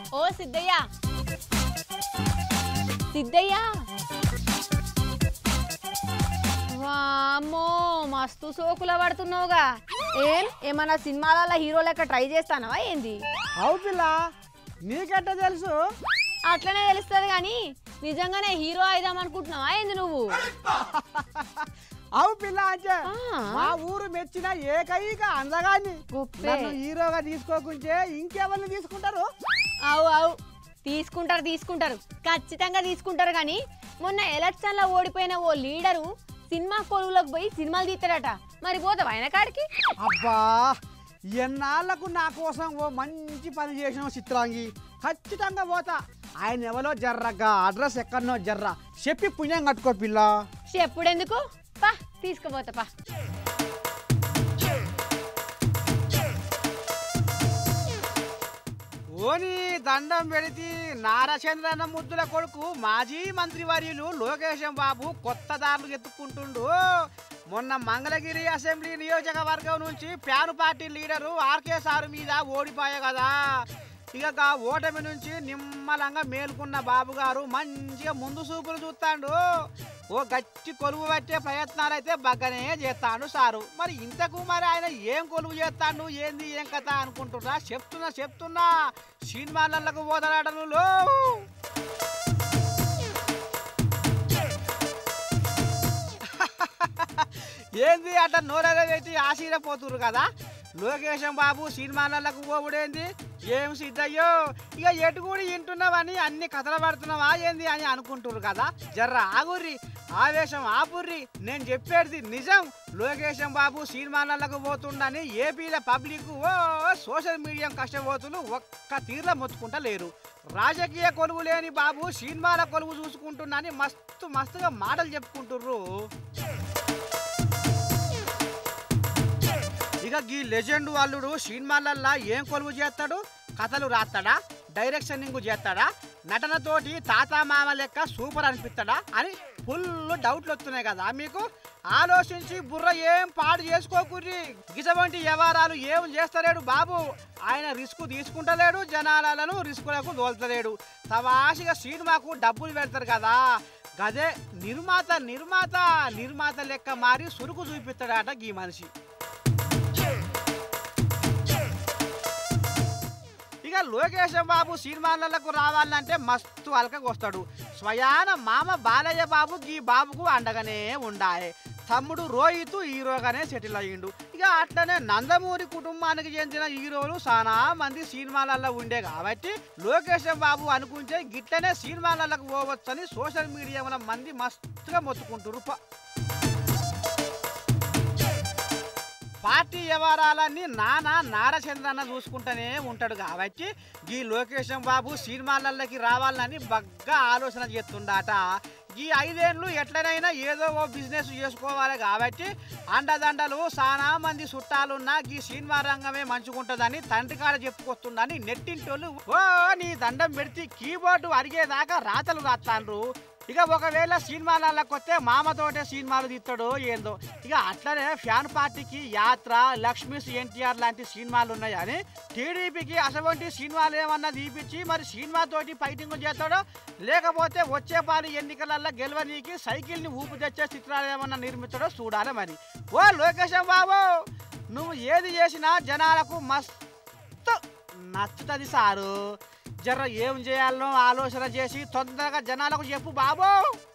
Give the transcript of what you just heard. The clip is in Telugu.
ఓ సిద్ధయ్య సిద్ధయ్య వామ్మో మస్తు సోకుల పడుతున్నావుగా ఏం ఏమన్నా సినిమాలలో హీరో లెక్క ట్రై చేస్తానవా ఏంది అవు పిల్ల నీకెట్ట తెలుసు అట్లనే తెలుస్తుంది కానీ నిజంగానే హీరో అయిదాం అనుకుంటున్నావా ఏంది నువ్వు అవు పిల్ల అంటే ఆ. మా ఊరు మెచ్చిన ఏకైక అందగాన్ని గొప్పే. నన్ను హీరోగా తీసుకోకుంటే ఇంకెవరిని తీసుకుంటారు అవు అవు తీసుకుంటారు తీసుకుంటారు ఖచ్చితంగా తీసుకుంటారు కానీ మొన్న ఎలక్షన్లో ఓడిపోయిన ఓ లీడరు సినిమా కొలువులకు పోయి సినిమాలు తీస్తాడట మరి పోతావా ఆయన కాడికి అబ్బా ఎన్నాళ్లకు నా కోసం ఓ మంచి పని చేసిన చిత్రాంగి ఖచ్చితంగా పోతా ఆయన ఎవరో జర్రగా అడ్రస్ ఎక్కడనో జర్ర చెప్పి పుణ్యం కట్టుకో పిల్ల చెప్పుడెందుకు పా తీసుకుపోతా పా ఓని దండం పెడితే నారచంద్రన్న ముద్దుల కొడుకు మాజీ మంత్రి వర్యులు లోకేశం బాబు కొత్త దారులు ఎత్తుక్కుంటుండు మొన్న మంగళగిరి అసెంబ్లీ నియోజకవర్గం నుంచి fan party leader RK sir మీద ఓడిపోయా కదా ఇక గా ఓటమి నుంచి నిమ్మలంగా మేలుకున్న బాబు గారు మంచిగా ముందు చూపులు చూస్తాడు ఓ గట్టి కొలువు పట్టే ప్రయత్నాలు అయితే బగ్గనే చేస్తాడు సారు మరి ఇంతకు మరి ఆయన ఏం కొలువు చేస్తాడు ఏంది ఏం కథ అనుకుంటున్నా చెప్తున్నా చెప్తున్నా సినిమాలకు పోతాడను ఏంది అట్ట నోరెల పెట్టి ఆశీరపోతురు కదా లోకేశం బాబు సినిమాలకు పోవుడేంది ఏం సిద్ధయ్యో ఇక ఎటు కూడా వింటున్నావని అన్ని కథలు పడుతున్నావా ఏంది అని అనుకుంటున్నారు కదా జర్ర ఆగుర్రి ఆవేశం ఆపుర్రి నేను చెప్పేది నిజం లోకేశం బాబు సినిమాలకు పోతుండని ఏపీల పబ్లిక్ ఓ సోషల్ మీడియా కష్టపోతులు ఒక్క తీర్ల మొత్తుకుంటా లేరు రాజకీయ కొలువు లేని బాబు సినిమాల కొలువు చూసుకుంటున్నాని మస్తు మస్తుగా మాటలు చెప్పుకుంటుర్రు ఇక గీ లెజెండ్ అల్లుడు సినిమాలల్లా ఏం కొలువు చేస్తాడు కథలు రాస్తాడా డైరెక్షనింగ్ చేస్తాడా నటనతోటి తాత మామ లెక్క సూపర్ అనిపిస్తాడా అని ఫుల్ డౌట్లు వస్తున్నాయి కదా మీకు ఆలోచించి బుర్ర ఏం పాడు చేసుకోకుర్రి గిజవంటి వ్యవహారాలు ఏం చేస్తలేడు బాబు ఆయన రిస్క్ తీసుకుంటలేడు జనాలను రిస్కులకు దోల్తలేడు తవాసిగా సినిమాకు డబ్బులు పెడతారు కదా గదే నిర్మాత నిర్మాత నిర్మాత లెక్క మారి సురుకు చూపిస్తాడట గీ మనిషి ఇక లోకేశం బాబు సినిమాలకు రావాలంటే మస్తు అలకకొస్తాడు స్వయాన మామ బాలయ్య బాబు ఈ బాబుకు అండగానే ఉండాలి తమ్ముడు రోహిత్ హీరోగానే సెటిల్ అయ్యిండు ఇక అట్లనే నందమూరి కుటుంబానికి చెందిన హీరోలు చాలా మంది సినిమాలలో ఉండే కాబట్టి లోకేశం బాబు అనుకుంటే గిట్లనే సినిమాలకు పోవచ్చని సోషల్ మీడియాలో మంది మస్తుగా మొత్తుకుంటారు ప- పార్టీ వ్యవహారాలన్నీ నానా నారచంద్రన్న చూసుకుంటూనే ఉంటాడు కాబట్టి ఈ లోకేశం బాబు సినిమాలలోకి రావాలని బగ్గా ఆలోచన చేస్తుండట ఈ ఐదేళ్ళు ఎట్లనైనా ఏదో ఓ బిజినెస్ చేసుకోవాలి కాబట్టి అండదండలు చాలా మంది చుట్టాలున్నా ఈ సినిమా రంగమే మంచుకుంటుందని తండ్రి కాడ చెప్పుకొస్తుందని నెట్టింటోళ్ళు ఓ నీ దండం పెడితే కీబోర్డు అరిగేదాకా రాతలు రాస్తాండ్రు ఇక ఒకవేళ సినిమాలకు వస్తే మామతోటే సినిమాలు తీస్తాడో ఏందో ఇక అట్లనే ఫ్యాన్ పార్టీకి యాత్ర లక్ష్మీస్ ఎన్టీఆర్ లాంటి సినిమాలు ఉన్నాయని టీడీపీకి అటువంటి సినిమాలు ఏమన్నా తీపిచ్చి మరి సినిమాతోటి ఫైటింగ్ చేస్తాడో లేకపోతే వచ్చే పాలు ఎన్నికలల్లో గెలవనీకి సైకిల్ని ఊపు తెచ్చే చిత్రాలు ఏమన్నా నిర్మిస్తాడో చూడాలి మరి ఓ లోకేశం బాబు నువ్వు ఏది చేసినా జనాలకు మస్తు నచ్చుతుంది సారు జర ఏం చేయాలనో ఆలోచన చేసి తొందరగా జనాలకు చెప్పు బాబు